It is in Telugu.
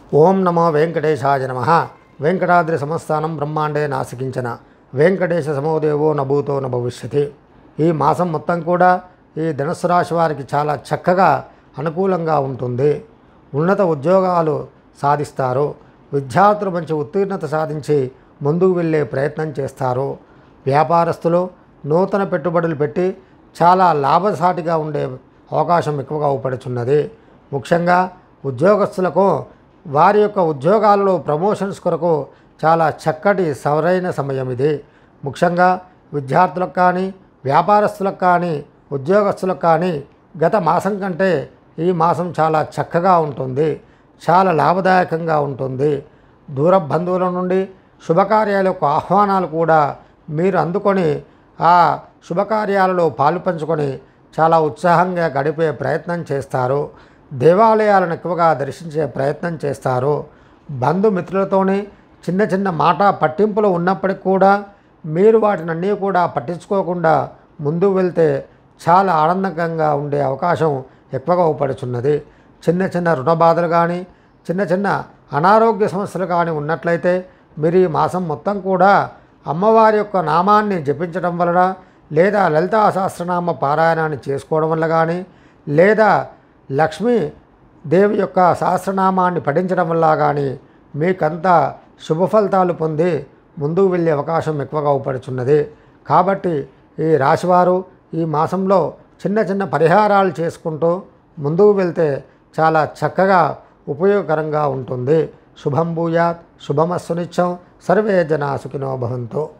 ఓం నమో వెంకటేశాయ నమ వెంకటాద్రి సంస్థానం బ్రహ్మాండే నాసికించిన వెంకటేశ సమోదేవో నభూతో న భవిష్యతి ఈ మాసం మొత్తం కూడా ఈ ధనుసు రాశి వారికి చాలా చక్కగా అనుకూలంగా ఉంటుంది ఉన్నత ఉద్యోగాలు సాధిస్తారు విద్యార్థులు మంచి ఉత్తీర్ణత సాధించి ముందుకు వెళ్ళే ప్రయత్నం చేస్తారు వ్యాపారస్తులు నూతన పెట్టుబడులు పెట్టి చాలా లాభసాటిగా ఉండే అవకాశం ఎక్కువగా అవపడుచున్నది ముఖ్యంగా ఉద్యోగస్తులకు వారి యొక్క ఉద్యోగాలలో ప్రమోషన్స్ కొరకు చాలా చక్కటి సరైన సమయం ఇది ముఖ్యంగా విద్యార్థులకు కానీ వ్యాపారస్తులకు కానీ ఉద్యోగస్తులకు కానీ గత మాసం కంటే ఈ మాసం చాలా చక్కగా ఉంటుంది చాలా లాభదాయకంగా ఉంటుంది దూర బంధువుల నుండి శుభకార్యాల యొక్క ఆహ్వానాలు కూడా మీరు అందుకొని ఆ శుభకార్యాలలో పాలు పంచుకొని చాలా ఉత్సాహంగా గడిపే ప్రయత్నం చేస్తారు దేవాలయాలను ఎక్కువగా దర్శించే ప్రయత్నం చేస్తారు బంధుమిత్రులతోని చిన్న చిన్న మాట పట్టింపులు ఉన్నప్పటికీ కూడా మీరు వాటిని అన్నీ కూడా పట్టించుకోకుండా ముందుకు వెళ్తే చాలా ఆనందకంగా ఉండే అవకాశం ఎక్కువగా ఉపడుచున్నది చిన్న చిన్న రుణ బాధలు కానీ చిన్న చిన్న అనారోగ్య సమస్యలు కానీ ఉన్నట్లయితే మీరు ఈ మాసం మొత్తం కూడా అమ్మవారి యొక్క నామాన్ని జపించడం వలన లేదా లలితా సహస్రనామ పారాయణాన్ని చేసుకోవడం వల్ల కానీ లేదా లక్ష్మీ దేవి యొక్క సహస్రనామాన్ని పఠించడం వల్ల కానీ మీకంతా శుభ ఫలితాలు పొంది ముందుకు వెళ్ళే అవకాశం ఎక్కువగా ఉపడుచున్నది కాబట్టి ఈ రాశివారు ఈ మాసంలో చిన్న చిన్న పరిహారాలు చేసుకుంటూ ముందుకు వెళ్తే చాలా చక్కగా ఉపయోగకరంగా ఉంటుంది శుభం భూయాత్ శుభమస్సు నిత్యం సర్వే జనా సుఖినో భవంతు